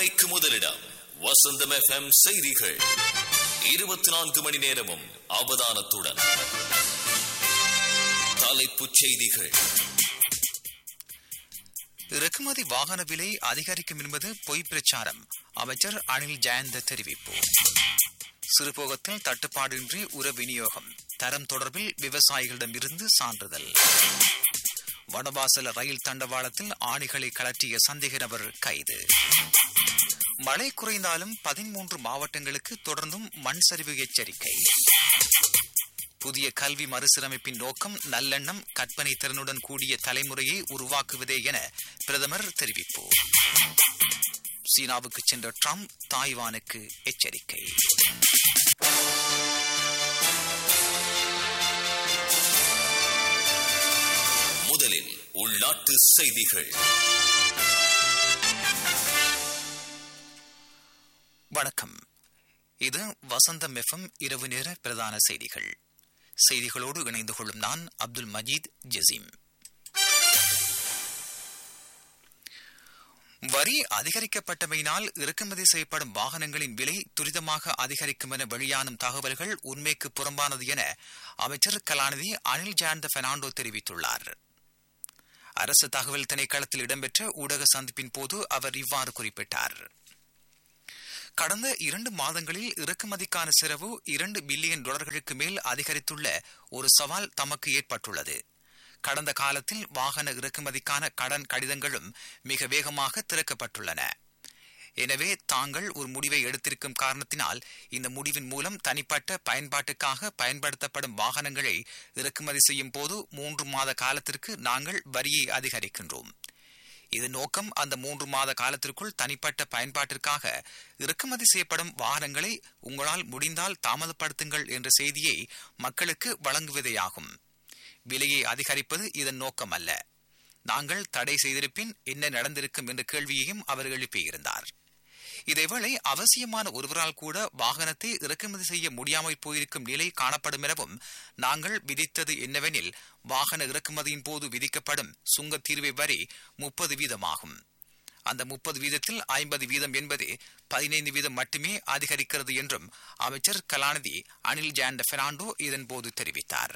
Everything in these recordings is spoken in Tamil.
உண்மைக்கு முதலிடம் வசந்தம் எஃப்எம் செய்திகள் இருபத்தி நான்கு மணி நேரமும் அவதானத்துடன் தலைப்புச் செய்திகள் இறக்குமதி வாகன விலை அதிகரிக்கும் என்பது பொய் பிரச்சாரம் அமைச்சர் அனில் ஜெயந்த தெரிவிப்பு சிறுபோகத்தில் தட்டுப்பாடின்றி உர விநியோகம் தரம் தொடர்பில் விவசாயிகளிடமிருந்து சான்றிதழ் வடவாசல ரயில் தண்டவாளத்தில் ஆணிகளை கலற்றிய சந்தேக நபர் கைது மழை குறைந்தாலும் பதிமூன்று மாவட்டங்களுக்கு தொடர்ந்தும் மண் சரிவு எச்சரிக்கை புதிய கல்வி மறுசீரமைப்பின் நோக்கம் நல்லெண்ணம் கற்பனை திறனுடன் கூடிய தலைமுறையை உருவாக்குவதே என பிரதமர் தெரிவிப்பு சீனாவுக்கு சென்ற ட்ரம்ப் தாய்வானுக்கு எச்சரிக்கை முதலில் உள்நாட்டு செய்திகள் வணக்கம் இது வசந்தம் எஃப்எம் இரவு நேர பிரதான செய்திகள் செய்திகளோடு இணைந்து கொள்ளும் நான் அப்துல் மஜீத் ஜசீம் வரி அதிகரிக்கப்பட்டமையினால் இறக்குமதி செய்யப்படும் வாகனங்களின் விலை துரிதமாக அதிகரிக்கும் என வெளியானும் தகவல்கள் உண்மைக்கு புறம்பானது என அமைச்சர் கலாநிதி அனில் ஜாந்த பெர்னாண்டோ தெரிவித்துள்ளார் அரசு தகவல் திணைக்களத்தில் இடம்பெற்ற ஊடக சந்திப்பின் போது அவர் இவ்வாறு குறிப்பிட்டார் கடந்த இரண்டு மாதங்களில் இறக்குமதிக்கான செலவு இரண்டு பில்லியன் டாலர்களுக்கு மேல் அதிகரித்துள்ள ஒரு சவால் தமக்கு ஏற்பட்டுள்ளது கடந்த காலத்தில் வாகன இறக்குமதிக்கான கடன் கடிதங்களும் மிக வேகமாக திறக்கப்பட்டுள்ளன எனவே தாங்கள் ஒரு முடிவை எடுத்திருக்கும் காரணத்தினால் இந்த முடிவின் மூலம் தனிப்பட்ட பயன்பாட்டுக்காக பயன்படுத்தப்படும் வாகனங்களை இறக்குமதி செய்யும் போது மூன்று மாத காலத்திற்கு நாங்கள் வரியை அதிகரிக்கின்றோம் இது நோக்கம் அந்த மூன்று மாத காலத்திற்குள் தனிப்பட்ட பயன்பாட்டிற்காக இறக்குமதி செய்யப்படும் வாகனங்களை உங்களால் முடிந்தால் தாமதப்படுத்துங்கள் என்ற செய்தியை மக்களுக்கு வழங்குவதேயாகும் விலையை அதிகரிப்பது இதன் நோக்கம் அல்ல நாங்கள் தடை செய்திருப்பின் என்ன நடந்திருக்கும் என்ற கேள்வியையும் அவர் எழுப்பியிருந்தார் இதேவேளை அவசியமான ஒருவரால் கூட வாகனத்தை இறக்குமதி செய்ய முடியாமல் போயிருக்கும் நிலை காணப்படும் எனவும் நாங்கள் விதித்தது என்னவெனில் வாகன இறக்குமதியின் போது விதிக்கப்படும் சுங்கத் தீர்வை வரி முப்பது வீதமாகும் அந்த முப்பது வீதத்தில் ஐம்பது வீதம் என்பது பதினைந்து வீதம் மட்டுமே அதிகரிக்கிறது என்றும் அமைச்சர் கலாநிதி அனில் ஜாண்ட பெர்னாண்டோ இதன்போது தெரிவித்தார்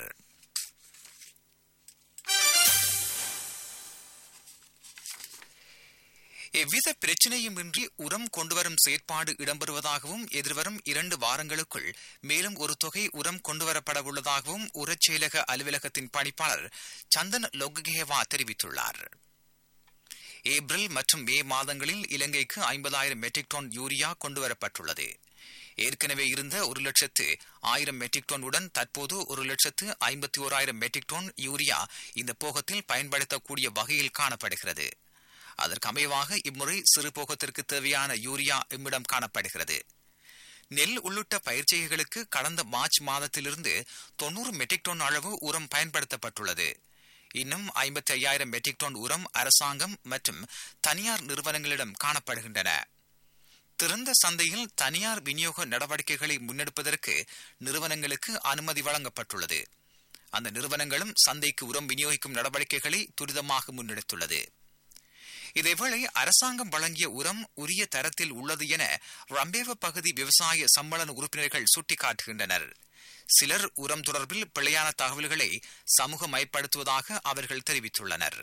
எவ்வித பிரச்சனையும் இன்றி உரம் கொண்டுவரும் செயற்பாடு இடம்பெறுவதாகவும் எதிர்வரும் இரண்டு வாரங்களுக்குள் மேலும் ஒரு தொகை உரம் கொண்டுவரப்பட உள்ளதாகவும் உரச்செயலக அலுவலகத்தின் பணிப்பாளர் சந்தன் லொககேவா தெரிவித்துள்ளார் ஏப்ரல் மற்றும் மே மாதங்களில் இலங்கைக்கு ஐம்பதாயிரம் மெட்ரிக் டன் யூரியா கொண்டுவரப்பட்டுள்ளது ஏற்கனவே இருந்த ஒரு லட்சத்து ஆயிரம் மெட்ரிக் டன் உடன் தற்போது ஒரு லட்சத்து ஐம்பத்தி ஓராயிரம் மெட்ரிக் டன் யூரியா இந்த போகத்தில் பயன்படுத்தக்கூடிய வகையில் காணப்படுகிறது அதற்கு அமைவாக இம்முறை சிறு போகத்திற்கு தேவையான யூரியா இம்மிடம் காணப்படுகிறது நெல் உள்ளிட்ட பயிர்ச்செய்கைகளுக்கு கடந்த மார்ச் மாதத்திலிருந்து தொன்னூறு மெட்ரிக் டன் அளவு உரம் பயன்படுத்தப்பட்டுள்ளது இன்னும் ஐம்பத்தி ஐயாயிரம் மெட்ரிக் டன் உரம் அரசாங்கம் மற்றும் தனியார் நிறுவனங்களிடம் காணப்படுகின்றன திறந்த சந்தையில் தனியார் விநியோக நடவடிக்கைகளை முன்னெடுப்பதற்கு நிறுவனங்களுக்கு அனுமதி வழங்கப்பட்டுள்ளது அந்த நிறுவனங்களும் சந்தைக்கு உரம் விநியோகிக்கும் நடவடிக்கைகளை துரிதமாக முன்னெடுத்துள்ளது இதேவேளை அரசாங்கம் வழங்கிய உரம் உரிய தரத்தில் உள்ளது என ரம்பேவ பகுதி விவசாய சம்மேளன உறுப்பினர்கள் சுட்டிக்காட்டுகின்றனர் சிலர் உரம் தொடர்பில் பிழையான தகவல்களை சமூகமயப்படுத்துவதாக அவர்கள் தெரிவித்துள்ளனர்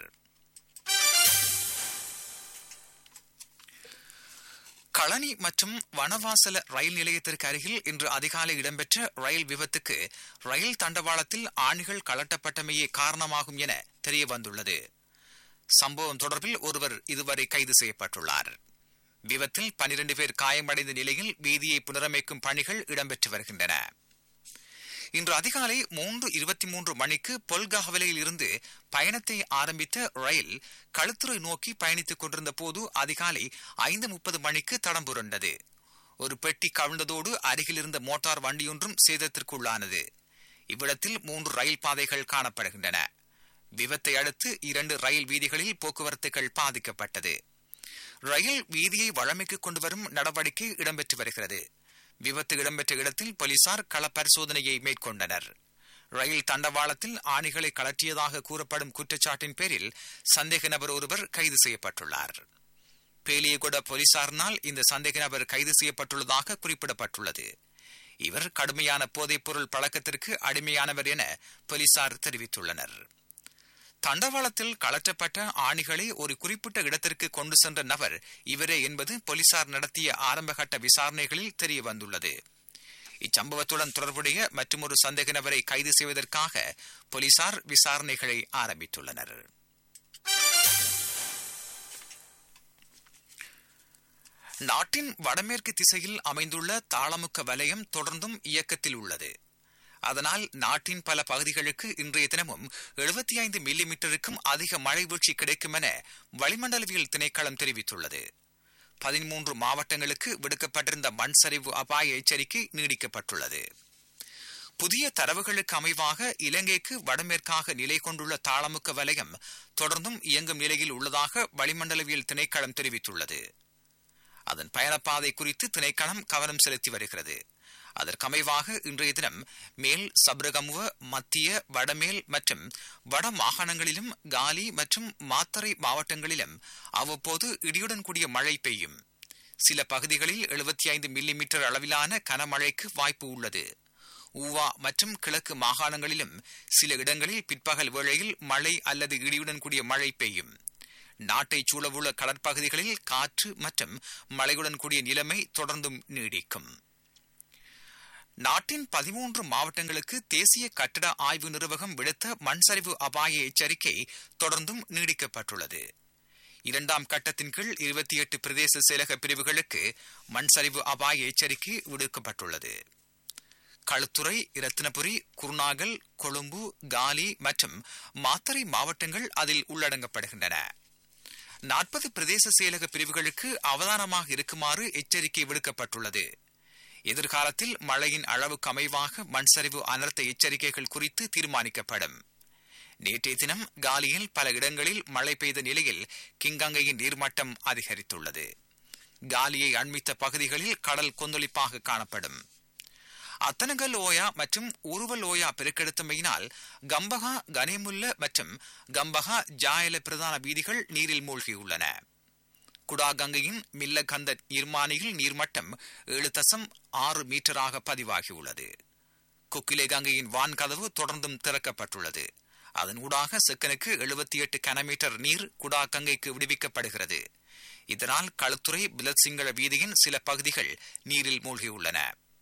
களனி மற்றும் வனவாசல ரயில் நிலையத்திற்கு அருகில் இன்று அதிகாலை இடம்பெற்ற ரயில் விபத்துக்கு ரயில் தண்டவாளத்தில் ஆணிகள் கலட்டப்பட்டமையே காரணமாகும் என தெரிய வந்துள்ளது சம்பவம் தொடர்பில் ஒருவர் இதுவரை கைது செய்யப்பட்டுள்ளார் விபத்தில் பனிரெண்டு பேர் காயமடைந்த நிலையில் வீதியை புனரமைக்கும் பணிகள் இடம்பெற்று வருகின்றன இன்று அதிகாலை மூன்று இருபத்தி மூன்று மணிக்கு பொல்காவலையில் இருந்து பயணத்தை ஆரம்பித்த ரயில் களுத்துறை நோக்கி பயணித்துக் கொண்டிருந்த போது அதிகாலை ஐந்து முப்பது மணிக்கு தடம் புரண்டது ஒரு பெட்டி கவிழ்ந்ததோடு அருகில் இருந்த மோட்டார் வண்டியொன்றும் சேதத்திற்குள்ளானது இவ்விடத்தில் மூன்று ரயில் பாதைகள் காணப்படுகின்றன விபத்தை அடுத்து இரண்டு ரயில் வீதிகளில் போக்குவரத்துகள் பாதிக்கப்பட்டது ரயில் வீதியை வழமைக்கு கொண்டு வரும் நடவடிக்கை இடம்பெற்று வருகிறது விபத்து இடம்பெற்ற இடத்தில் போலீசார் கள பரிசோதனையை மேற்கொண்டனர் ரயில் தண்டவாளத்தில் ஆணிகளை கலற்றியதாக கூறப்படும் குற்றச்சாட்டின் பேரில் சந்தேக நபர் ஒருவர் கைது செய்யப்பட்டுள்ளார் பேலியகுட போலீசாரினால் இந்த சந்தேக நபர் கைது செய்யப்பட்டுள்ளதாக குறிப்பிடப்பட்டுள்ளது இவர் கடுமையான போதைப்பொருள் பழக்கத்திற்கு அடிமையானவர் என போலீசார் தெரிவித்துள்ளனர் தண்டவாளத்தில் கலற்றப்பட்ட ஆணிகளை ஒரு குறிப்பிட்ட இடத்திற்கு கொண்டு சென்ற நபர் இவரே என்பது போலீசார் நடத்திய ஆரம்பகட்ட விசாரணைகளில் தெரிய வந்துள்ளது இச்சம்பவத்துடன் தொடர்புடைய மற்றொரு சந்தேக நபரை கைது செய்வதற்காக போலீசார் விசாரணைகளை ஆரம்பித்துள்ளனர் நாட்டின் வடமேற்கு திசையில் அமைந்துள்ள தாளமுக்க வலயம் தொடர்ந்தும் இயக்கத்தில் உள்ளது அதனால் நாட்டின் பல பகுதிகளுக்கு இன்றைய தினமும் எழுபத்தி ஐந்து மில்லி மீட்டருக்கும் அதிக மழை வீழ்ச்சி கிடைக்கும் என வளிமண்டலவியல் திணைக்களம் தெரிவித்துள்ளது பதிமூன்று மாவட்டங்களுக்கு விடுக்கப்பட்டிருந்த மண் சரிவு அபாய எச்சரிக்கை நீடிக்கப்பட்டுள்ளது புதிய தரவுகளுக்கு அமைவாக இலங்கைக்கு வடமேற்காக நிலை கொண்டுள்ள தாளமுக்க வலயம் தொடர்ந்தும் இயங்கும் நிலையில் உள்ளதாக வளிமண்டலவியல் திணைக்களம் தெரிவித்துள்ளது அதன் பயணப்பாதை குறித்து திணைக்களம் கவனம் செலுத்தி வருகிறது அதற்கமைவாக இன்றைய தினம் மேல் சப்ரகமுவ மத்திய வடமேல் மற்றும் வட மாகாணங்களிலும் காலி மற்றும் மாத்தறை மாவட்டங்களிலும் அவ்வப்போது இடியுடன் கூடிய மழை பெய்யும் சில பகுதிகளில் எழுபத்தி ஐந்து மில்லி மீட்டர் அளவிலான கனமழைக்கு வாய்ப்பு உள்ளது ஊவா மற்றும் கிழக்கு மாகாணங்களிலும் சில இடங்களில் பிற்பகல் வேளையில் மழை அல்லது இடியுடன் கூடிய மழை பெய்யும் நாட்டை சூழவுள்ள கடற்பகுதிகளில் காற்று மற்றும் மழையுடன் கூடிய நிலைமை தொடர்ந்தும் நீடிக்கும் நாட்டின் பதிமூன்று மாவட்டங்களுக்கு தேசிய கட்டட ஆய்வு நிர்வாகம் விடுத்த மண்சரிவு அபாய எச்சரிக்கை தொடர்ந்தும் நீடிக்கப்பட்டுள்ளது இரண்டாம் கட்டத்தின் கீழ் இருபத்தி எட்டு பிரதேச செயலக பிரிவுகளுக்கு மண்சரிவு அபாய எச்சரிக்கை விடுக்கப்பட்டுள்ளது களுத்துறை இரத்தினபுரி குருநாகல் கொழும்பு காலி மற்றும் மாத்தறை மாவட்டங்கள் அதில் உள்ளடங்கப்படுகின்றன நாற்பது பிரதேச செயலக பிரிவுகளுக்கு அவதானமாக இருக்குமாறு எச்சரிக்கை விடுக்கப்பட்டுள்ளது எதிர்காலத்தில் மழையின் அளவுக்கு அமைவாக மண்சரிவு அனர்த்த எச்சரிக்கைகள் குறித்து தீர்மானிக்கப்படும் நேற்றைய தினம் காலியில் பல இடங்களில் மழை பெய்த நிலையில் கிங்கங்கையின் நீர்மட்டம் அதிகரித்துள்ளது காலியை அண்மித்த பகுதிகளில் கடல் கொந்தளிப்பாக காணப்படும் அத்தனகல் ஓயா மற்றும் உருவல் ஓயா பெருக்கெடுத்தமையினால் கம்பகா கனேமுல்ல மற்றும் கம்பகா ஜாயல பிரதான வீதிகள் நீரில் மூழ்கியுள்ளன குடாகங்கையின் மில்லகந்த நீர்மானியில் நீர்மட்டம் ஏழு தசம் ஆறு மீட்டராக பதிவாகியுள்ளது கொக்கிலே கங்கையின் வான் கதவு தொடர்ந்தும் திறக்கப்பட்டுள்ளது அதன் ஊடாக செக்கனுக்கு எழுபத்தி எட்டு கனமீட்டர் நீர் குடா கங்கைக்கு விடுவிக்கப்படுகிறது இதனால் களுத்துறை பிலத்சிங்கள வீதியின் சில பகுதிகள் நீரில் மூழ்கியுள்ளன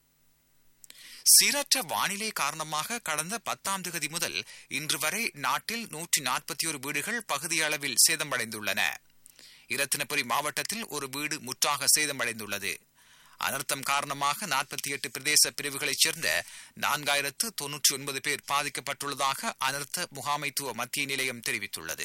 சீரற்ற வானிலை காரணமாக கடந்த பத்தாம் தேதி முதல் இன்று வரை நாட்டில் நூற்றி நாற்பத்தி ஒரு வீடுகள் பகுதியளவில் சேதமடைந்துள்ளன இரத்தினபுரி மாவட்டத்தில் ஒரு வீடு முற்றாக சேதமடைந்துள்ளது அனர்த்தம் காரணமாக நாற்பத்தி எட்டு பிரதேச பிரிவுகளைச் சேர்ந்த நான்காயிரத்து தொன்னூற்றி ஒன்பது பேர் பாதிக்கப்பட்டுள்ளதாக அனர்த்த முகாமைத்துவ மத்திய நிலையம் தெரிவித்துள்ளது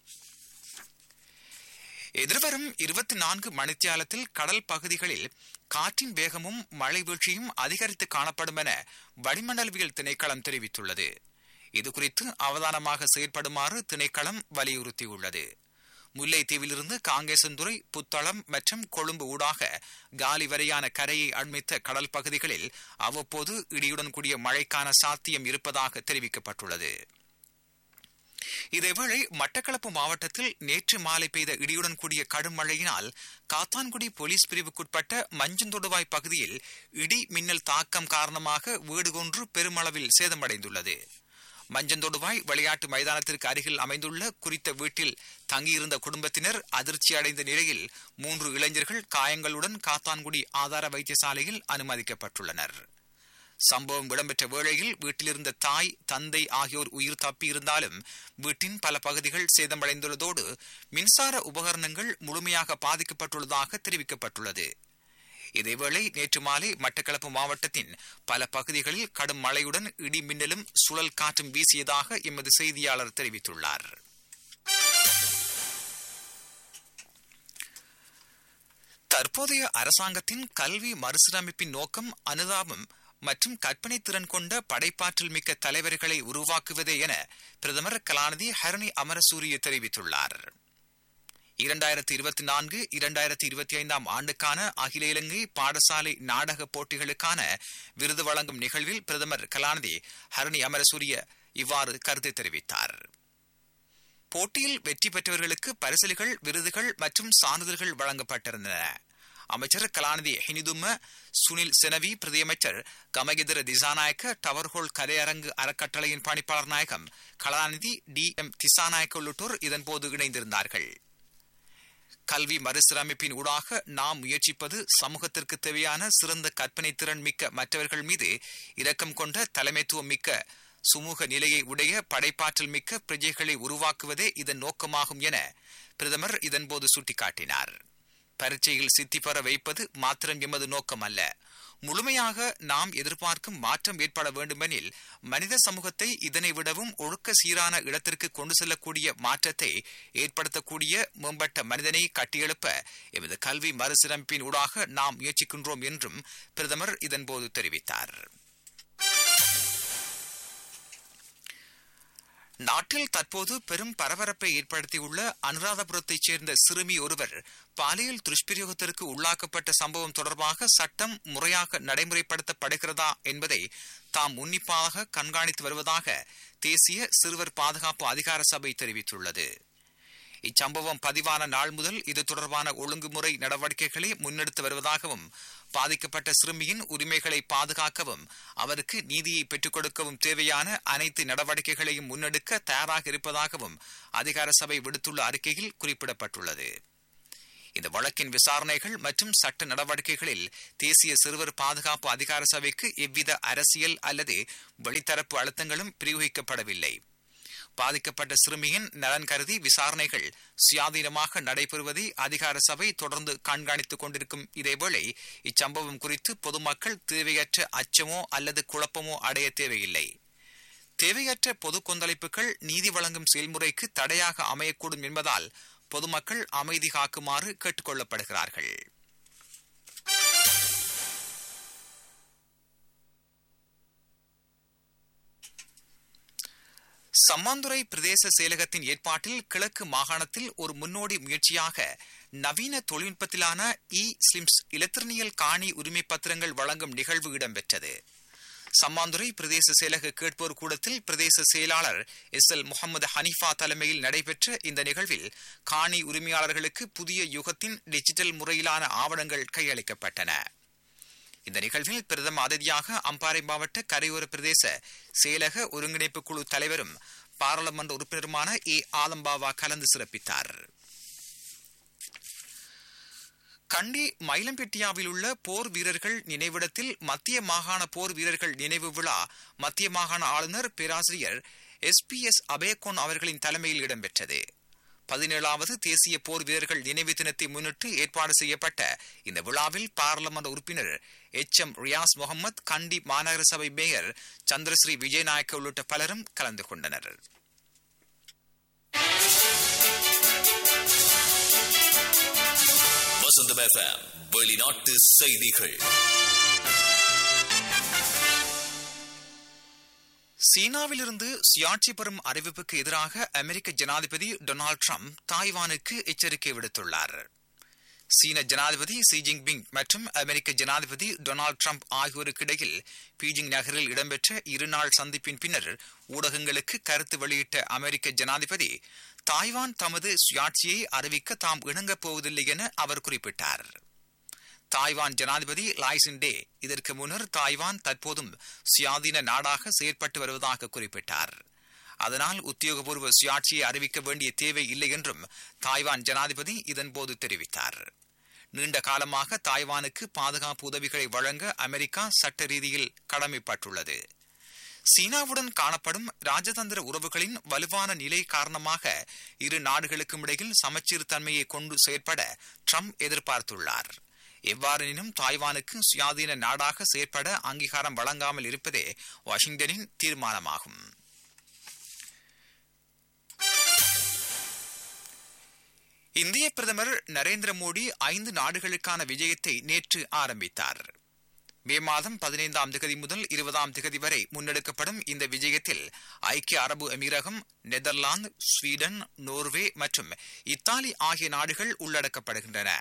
எதிர்வரும் இருபத்தி நான்கு மணித்தியாலத்தில் கடல் பகுதிகளில் காற்றின் வேகமும் மழை வீழ்ச்சியும் அதிகரித்து காணப்படும் என வளிமண்டலவியல் திணைக்களம் தெரிவித்துள்ளது இதுகுறித்து அவதானமாக செயற்படுமாறு திணைக்களம் வலியுறுத்தியுள்ளது முல்லைத்தீவிலிருந்து காங்கேசன்துறை புத்தளம் மற்றும் கொழும்பு ஊடாக காலி வரையான கரையை அண்மித்த கடல் பகுதிகளில் அவ்வப்போது இடியுடன் கூடிய மழைக்கான சாத்தியம் இருப்பதாக தெரிவிக்கப்பட்டுள்ளது இதேவேளை மட்டக்களப்பு மாவட்டத்தில் நேற்று மாலை பெய்த இடியுடன் கூடிய கடும் மழையினால் காத்தான்குடி போலீஸ் பிரிவுக்குட்பட்ட மஞ்சந்தொடுவாய் பகுதியில் இடி மின்னல் தாக்கம் காரணமாக வீடு ஒன்று பெருமளவில் சேதமடைந்துள்ளது மஞ்சந்தொடுவாய் விளையாட்டு மைதானத்திற்கு அருகில் அமைந்துள்ள குறித்த வீட்டில் தங்கியிருந்த குடும்பத்தினர் அதிர்ச்சி அடைந்த நிலையில் மூன்று இளைஞர்கள் காயங்களுடன் காத்தான்குடி ஆதார வைத்தியசாலையில் அனுமதிக்கப்பட்டுள்ளனர் சம்பவம் இடம்பெற்ற வேளையில் வீட்டிலிருந்த தாய் தந்தை ஆகியோர் உயிர் தப்பியிருந்தாலும் வீட்டின் பல பகுதிகள் சேதமடைந்துள்ளதோடு மின்சார உபகரணங்கள் முழுமையாக பாதிக்கப்பட்டுள்ளதாக தெரிவிக்கப்பட்டுள்ளது இதேவேளை நேற்று மாலை மட்டக்களப்பு மாவட்டத்தின் பல பகுதிகளில் கடும் மழையுடன் இடி மின்னலும் சுழல் காற்றும் வீசியதாக எமது செய்தியாளர் தெரிவித்துள்ளார் தற்போதைய அரசாங்கத்தின் கல்வி மறுசீரமைப்பின் நோக்கம் அனுதாபம் மற்றும் கற்பனை திறன் கொண்ட படைப்பாற்றல் மிக்க தலைவர்களை உருவாக்குவதே என பிரதமர் கலாநிதி ஹரணி அமரசூரிய தெரிவித்துள்ளார் இரண்டாயிரத்தி இருபத்தி நான்கு இரண்டாயிரத்தி இருபத்தி ஐந்தாம் ஆண்டுக்கான அகில இலங்கை பாடசாலை நாடக போட்டிகளுக்கான விருது வழங்கும் நிகழ்வில் பிரதமர் கலாநிதி ஹரணி அமரசூரிய இவ்வாறு கருத்து தெரிவித்தார் போட்டியில் வெற்றி பெற்றவர்களுக்கு பரிசல்கள் விருதுகள் மற்றும் சான்றிதழ்கள் வழங்கப்பட்டிருந்தன அமைச்சர் கலாநிதி ஹினிதும்ம சுனில் செனவி பிரதியமைச்சர் கமகிதர திசாநாயக்க டவர்ஹோல் கலையரங்கு அறக்கட்டளையின் பணிப்பாளர் நாயகம் கலாநிதி டி எம் திசாநாயக்க உள்ளிட்டோர் இதன்போது இணைந்திருந்தார்கள் கல்வி மறுசீரமைப்பின் ஊடாக நாம் முயற்சிப்பது சமூகத்திற்கு தேவையான சிறந்த கற்பனை திறன் மிக்க மற்றவர்கள் மீது இரக்கம் கொண்ட தலைமைத்துவம் மிக்க சுமூக நிலையை உடைய படைப்பாற்றல் மிக்க பிரஜைகளை உருவாக்குவதே இதன் நோக்கமாகும் என பிரதமர் இதன்போது சுட்டிக்காட்டினார் பரீட்சையில் சித்தி பெற வைப்பது மாத்திரம் எமது நோக்கம் அல்ல முழுமையாக நாம் எதிர்பார்க்கும் மாற்றம் ஏற்பட வேண்டுமெனில் மனித சமூகத்தை இதனை விடவும் ஒழுக்க சீரான இடத்திற்கு கொண்டு செல்லக்கூடிய மாற்றத்தை ஏற்படுத்தக்கூடிய மேம்பட்ட மனிதனை கட்டியெழுப்ப எமது கல்வி மறுசீரமைப்பின் ஊடாக நாம் முயற்சிக்கின்றோம் என்றும் பிரதமர் இதன்போது தெரிவித்தார் நாட்டில் தற்போது பெரும் பரபரப்பை ஏற்படுத்தியுள்ள அனுராதபுரத்தைச் சேர்ந்த சிறுமி ஒருவர் பாலியல் துஷ்பிரயோகத்திற்கு உள்ளாக்கப்பட்ட சம்பவம் தொடர்பாக சட்டம் முறையாக நடைமுறைப்படுத்தப்படுகிறதா என்பதை தாம் உன்னிப்பாக கண்காணித்து வருவதாக தேசிய சிறுவர் பாதுகாப்பு அதிகார சபை தெரிவித்துள்ளது இச்சம்பவம் பதிவான நாள் முதல் இது தொடர்பான ஒழுங்குமுறை நடவடிக்கைகளை முன்னெடுத்து வருவதாகவும் பாதிக்கப்பட்ட சிறுமியின் உரிமைகளை பாதுகாக்கவும் அவருக்கு நீதியை பெற்றுக் கொடுக்கவும் தேவையான அனைத்து நடவடிக்கைகளையும் முன்னெடுக்க தயாராக இருப்பதாகவும் அதிகார சபை விடுத்துள்ள அறிக்கையில் குறிப்பிடப்பட்டுள்ளது இந்த வழக்கின் விசாரணைகள் மற்றும் சட்ட நடவடிக்கைகளில் தேசிய சிறுவர் பாதுகாப்பு அதிகார சபைக்கு எவ்வித அரசியல் அல்லது வெளித்தரப்பு அழுத்தங்களும் பிரயோகிக்கப்படவில்லை பாதிக்கப்பட்ட சிறுமியின் நலன் கருதி விசாரணைகள் சுயாதீனமாக நடைபெறுவதை அதிகார சபை தொடர்ந்து கண்காணித்துக் கொண்டிருக்கும் இதேவேளை இச்சம்பவம் குறித்து பொதுமக்கள் தேவையற்ற அச்சமோ அல்லது குழப்பமோ அடைய தேவையில்லை தேவையற்ற பொது கொந்தளிப்புகள் நீதி வழங்கும் செயல்முறைக்கு தடையாக அமையக்கூடும் என்பதால் பொதுமக்கள் அமைதி காக்குமாறு கேட்டுக் கொள்ளப்படுகிறார்கள் சம்மாந்துறை பிரதேச செயலகத்தின் ஏற்பாட்டில் கிழக்கு மாகாணத்தில் ஒரு முன்னோடி முயற்சியாக நவீன தொழில்நுட்பத்திலான இ ஸ்லிம்ஸ் இலத்திரனியல் காணி உரிமை பத்திரங்கள் வழங்கும் நிகழ்வு இடம்பெற்றது சம்மாந்துறை பிரதேச செயலக கேட்போர் கூடத்தில் பிரதேச செயலாளர் எஸ் எல் முகமது ஹனீஃபா தலைமையில் நடைபெற்ற இந்த நிகழ்வில் காணி உரிமையாளர்களுக்கு புதிய யுகத்தின் டிஜிட்டல் முறையிலான ஆவணங்கள் கையளிக்கப்பட்டன இந்த நிகழ்வில் பிரதம அதிதியாக அம்பாறை மாவட்ட கரையோர பிரதேச செயலக ஒருங்கிணைப்பு குழு தலைவரும் பாராளுமன்ற உறுப்பினருமான ஏ ஆலம்பாவா கலந்து சிறப்பித்தார் கண்டி மயிலம்பெட்டியாவில் உள்ள போர் வீரர்கள் நினைவிடத்தில் மத்திய மாகாண போர் வீரர்கள் நினைவு விழா மத்திய மாகாண ஆளுநர் பேராசிரியர் எஸ் பி எஸ் அபேகோன் அவர்களின் தலைமையில் இடம்பெற்றது பதினேழாவது தேசிய போர் வீரர்கள் நினைவு தினத்தை முன்னிட்டு ஏற்பாடு செய்யப்பட்ட இந்த விழாவில் பாராளுமன்ற உறுப்பினர் எச் எம் ரியாஸ் முகமது கண்டி மாநகர சபை மேயர் சந்திரஸ்ரீ விஜயநாயக்க உள்ளிட்ட பலரும் கலந்து கொண்டனர் வசந்தம் எஃப்எம் வெளிநாட்டு செய்திகள் சீனாவிலிருந்து சுயாட்சி பெறும் அறிவிப்புக்கு எதிராக அமெரிக்க ஜனாதிபதி டொனால்டு ட்ரம்ப் தாய்வானுக்கு எச்சரிக்கை விடுத்துள்ளார் சீன ஜனாதிபதி ஷி ஜின்பிங் மற்றும் அமெரிக்க ஜனாதிபதி டொனால்டு ட்ரம்ப் ஆகியோருக்கு இடையில் பீஜிங் நகரில் இடம்பெற்ற இருநாள் சந்திப்பின் பின்னர் ஊடகங்களுக்கு கருத்து வெளியிட்ட அமெரிக்க ஜனாதிபதி தாய்வான் தமது சுயாட்சியை அறிவிக்க தாம் இணங்கப் போவதில்லை என அவர் குறிப்பிட்டார் தாய்வான் ஜனாதிபதி லாய்சின் டே இதற்கு முன்னர் தாய்வான் தற்போதும் சுயாதீன நாடாக செயற்பட்டு வருவதாக குறிப்பிட்டார் அதனால் உத்தியோகபூர்வ சுயாட்சியை அறிவிக்க வேண்டிய தேவை இல்லை என்றும் தாய்வான் ஜனாதிபதி இதன்போது தெரிவித்தார் நீண்ட காலமாக தாய்வானுக்கு பாதுகாப்பு உதவிகளை வழங்க அமெரிக்கா சட்ட ரீதியில் கடமைப்பட்டுள்ளது சீனாவுடன் காணப்படும் ராஜதந்திர உறவுகளின் வலுவான நிலை காரணமாக இரு நாடுகளுக்கும் இடையில் சமச்சீர் தன்மையை கொண்டு செயற்பட ட்ரம்ப் எதிர்பார்த்துள்ளார் எவ்வாறெனினும் தாய்வானுக்கு சுயாதீன நாடாக செயற்பட அங்கீகாரம் வழங்காமல் இருப்பதே வாஷிங்டனின் தீர்மானமாகும் இந்திய பிரதமர் நரேந்திர மோடி ஐந்து நாடுகளுக்கான விஜயத்தை நேற்று ஆரம்பித்தார் மே மாதம் பதினைந்தாம் திகதி முதல் இருபதாம் திகதி வரை முன்னெடுக்கப்படும் இந்த விஜயத்தில் ஐக்கிய அரபு அமீரகம் நெதர்லாந்து ஸ்வீடன் நோர்வே மற்றும் இத்தாலி ஆகிய நாடுகள் உள்ளடக்கப்படுகின்றன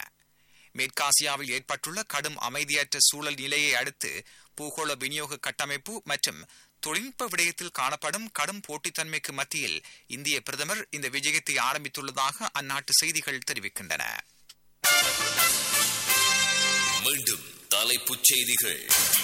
மேற்காசியாவில் ஏற்பட்டுள்ள கடும் அமைதியற்ற சூழல் நிலையை அடுத்து பூகோள விநியோக கட்டமைப்பு மற்றும் தொழில்நுட்ப விடயத்தில் காணப்படும் கடும் போட்டித்தன்மைக்கு மத்தியில் இந்திய பிரதமர் இந்த விஜயத்தை ஆரம்பித்துள்ளதாக அந்நாட்டு செய்திகள் தெரிவிக்கின்றன மீண்டும் தலைப்புச் செய்திகள்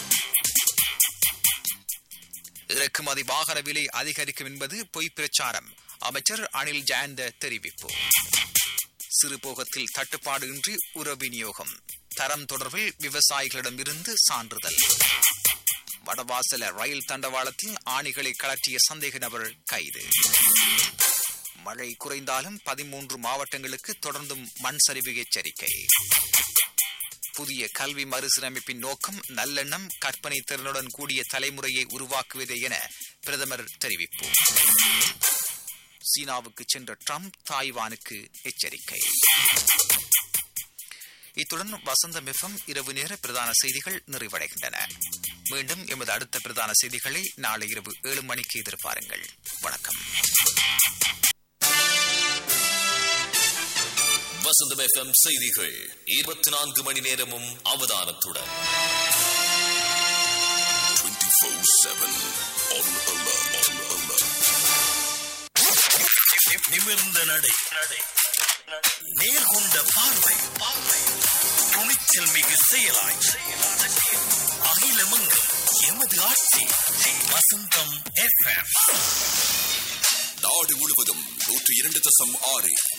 இறக்குமதி வாகன விலை அதிகரிக்கும் என்பது பொய் பிரச்சாரம் அமைச்சர் அனில் ஜாந்த தெரிவிப்பு சிறுபோகத்தில் தட்டுப்பாடு இன்றி உர விநியோகம் தரம் தொடர்பில் விவசாயிகளிடமிருந்து சான்றிதழ் வடவாசல ரயில் தண்டவாளத்தில் ஆணிகளை கலற்றிய சந்தேக நபர் கைது மழை குறைந்தாலும் பதிமூன்று மாவட்டங்களுக்கு தொடர்ந்தும் மண் சரிவு எச்சரிக்கை புதிய கல்வி மறுசீரமைப்பின் நோக்கம் நல்லெண்ணம் கற்பனை திறனுடன் கூடிய தலைமுறையை உருவாக்குவதே என பிரதமர் தெரிவிப்பு சீனாவுக்கு சென்ற ட்ரம்ப் தாய்வானுக்கு எச்சரிக்கை இத்துடன் வசந்த மிஃபம் இரவு நேர பிரதான செய்திகள் நிறைவடைகின்றன மீண்டும் எமது அடுத்த பிரதான செய்திகளை நாளை இரவு ஏழு மணிக்கு எதிர்பாருங்கள் வணக்கம் வசந்தம் எஃப்எம் செய்திகள் இருபத்தி நான்கு மணி நேரமும் அவதானத்துடன் நிமிர்ந்த நடை நேர்கொண்ட பார்வை பார்வை துணிச்சல் மிகு செயலாய் அகிலமெங்கும் எமது ஆட்சி வசந்தம் எஃப்எம் நாடு முழுவதும் நூற்று இரண்டு தசம் ஆறு